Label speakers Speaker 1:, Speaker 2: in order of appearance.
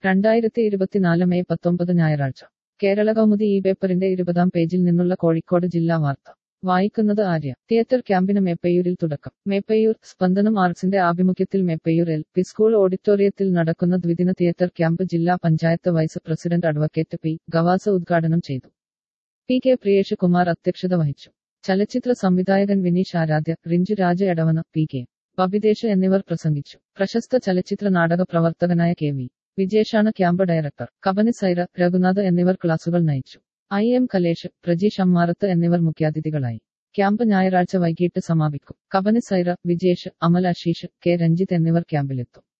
Speaker 1: രണ്ടായിരത്തി ഇരുപത്തിനാല് മെയ് പത്തൊമ്പത് ഞായറാഴ്ച കേരള കൗമുദി ഈ പേപ്പറിന്റെ ഇരുപതാം പേജിൽ നിന്നുള്ള കോഴിക്കോട് ജില്ലാ വാർത്ത വായിക്കുന്നത് ആര്യ തിയേറ്റർ ക്യാമ്പിന് മേപ്പയ്യൂരിൽ തുടക്കം മേപ്പയ്യൂർ സ്പന്ദനം ആർട്സിന്റെ ആഭിമുഖ്യത്തിൽ മേപ്പയ്യൂർ എൽ പി സ്കൂൾ ഓഡിറ്റോറിയത്തിൽ നടക്കുന്ന ദ്വിദിന തിയേറ്റർ ക്യാമ്പ് ജില്ലാ panchayat vice president advocate P Gavasa ഉദ്ഘാടനം ചെയ്തു പി കെ പ്രിയേഷ് കുമാർ അധ്യക്ഷത വഹിച്ചു ചലച്ചിത്ര സംവിധായകൻ വിനീഷ് ആരാധ്യ റിഞ്ചു രാജ എടവന പി കെ ബബിദേശ് എന്നിവർ പ്രസംഗിച്ചു പ്രശസ്ത ചലച്ചിത്ര നാടക പ്രവർത്തകനായ കെ വി വിജേഷാണ് ക്യാമ്പ് ഡയറക്ടർ കബനി സൈറ രഘുനാഥ് എന്നിവർ ക്ലാസുകൾ നയിച്ചു ഐ എം കലേഷ് പ്രജീഷ് അമ്മാറത്ത് എന്നിവർ മുഖ്യാതിഥികളായി ക്യാമ്പ് ഞായറാഴ്ച വൈകിട്ട് സമാപിക്കും കബനി സൈറ വിജേഷ് അമൽ അശീഷ് കെ രഞ്ജിത്ത് എന്നിവർ ക്യാമ്പിലെത്തും